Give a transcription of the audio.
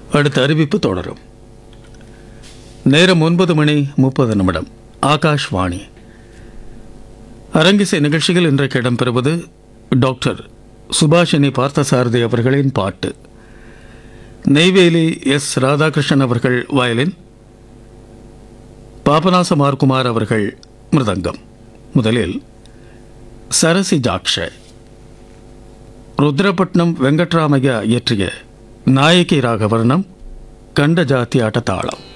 அடுத்த அறிவிப்பு தொடரும் நேரம் ஒன்பது மணி முப்பது நிமிடம் ஆகாஷ்வாணி அரங்கிசை நிகழ்ச்சியில் இன்றைக்கு இடம்பெறுவது டாக்டர் சுபாஷினி பார்த்தசாரதி அவர்களின் பாட்டு நெய்வேலி எஸ் ராதாகிருஷ்ணன் அவர்கள் வயலின் பாபநாசமார்குமார் அவர்கள் மிருதங்கம் முதலில் சரசி ஜாக்ஷ ருத்ரபட்னம் வெங்கட்ராமையா இயற்றிய நாயகி ராகவர்ணம் கண்ட ஜாத்தி ஆட்ட தாளம்